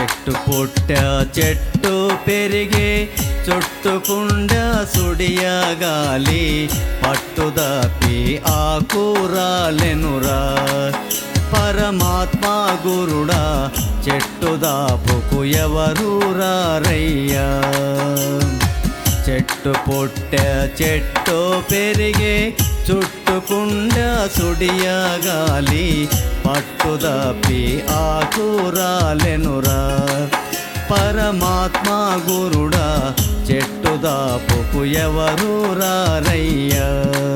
చెట్టు పుట్ట చెట్టు పెరిగే చుట్టుకుండ సుడియగాలి పట్టుదపి ఆకురాలెనురా పరమాత్మ గురుడా చెట్టు దాపుకు ఎవరు రారయ్యా చెట్టు పుట్ట చెట్టు పెరిగే చుట్టుకుండ సుడియగాలి పట్టుదపి ఆకురాలెనురా పరమాత్మ గురుడా చెట్టు దాపుకు ఎవరు రారయ్యా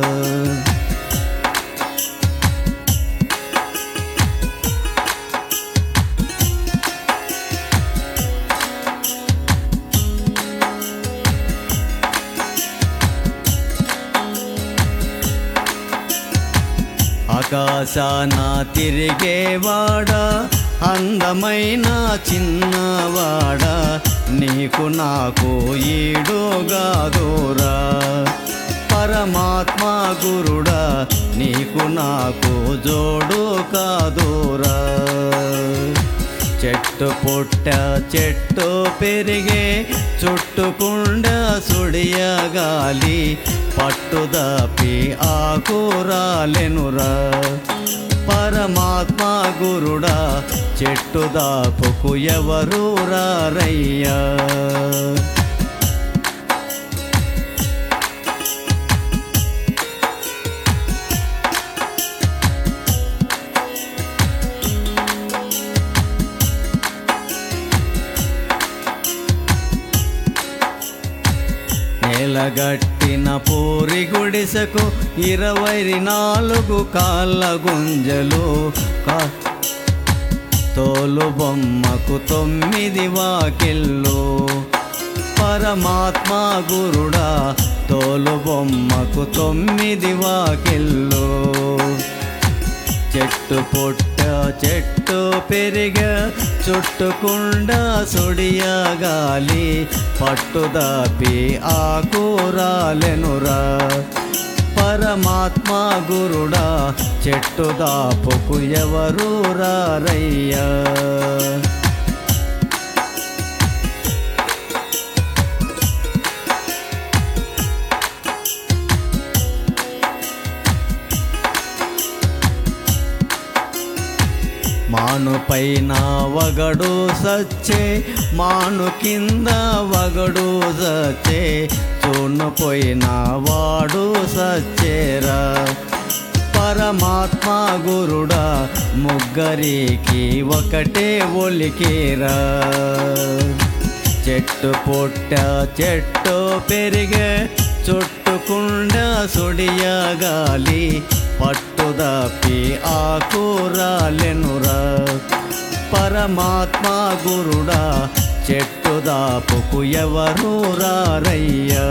ఆకాశాన తిరిగేవాడా అందమైన చిన్నవాడా నీకు నాకు ఈడుగాదోరా పరమాత్మ గురుడా నీకు నాకు జోడు కాదోరా చెట్టు పుట్ట చెట్టు పెరిగే చుట్టుకుండ సుడియగాలి పట్టుదపి ఆకురాలెనురా పరమాత్మ గురుడా చెట్టు దాపుకు ఎవరు రారయ్యా నేలగట్టిన పూరి గుడిసెకు ఇరవై నాలుగు కాళ్ళ గుంజలు కా తోలు బొమ్మకు తొమ్మిది వాకిళ్ళు పరమాత్మ గురుడా తోలు బొమ్మకు తొమ్మిది వాకిళ్ళు చెట్టు పుట్ట చెట్టు పెరిగ చుట్టుకుండ సుడియగాలి పట్టుదాపి ఆకురాలెనురా పరమాత్మ గురుడా చెట్టు దాపుకు ఎవరు రారయ్యా మాను పైన వగడు సచ్చే మాను కింద వగడు సచ్చే చూను పోయిన వాడు సచ్చేరా పరమాత్మ గురుడా ముగ్గరికి ఒకటే ఒలికేరా చెట్టు పుట్ట చెట్టు పెరిగే చుట్టుకుండ సుడియగాలి పట్టుదపి ఆకురాలెనురా పరమాత్మ గురుడా చెట్టు దాపుకు ఎవరు రారయ్యా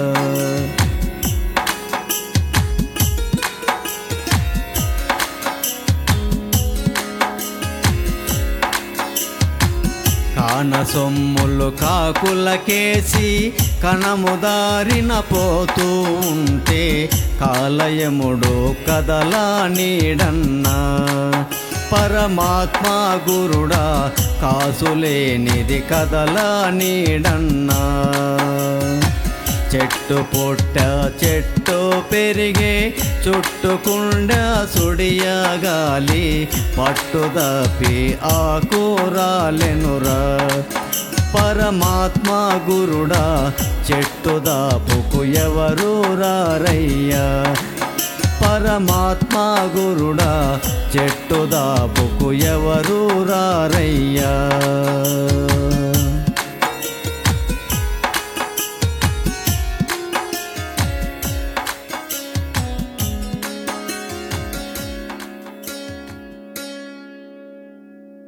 కాన సొమ్ములు కాకులకేసి కణముదారిన పోతూ ఉంటే కాలయముడు కదలా నీడన్నా పరమాత్మ గురుడా కాసులేనిది కదలా నీడన్నా చెట్టు పుట్ట చెట్టు పెరిగే చుట్టుకుండ సుడియగాలి పట్టుదపి ఆకురాలెనురా పరమాత్మ గురుడా చెట్టు దాపుకు ఎవరు రారయ్యా పరమాత్మ గురుడా చెట్టు దాపుకు ఎవరు రారయ్యా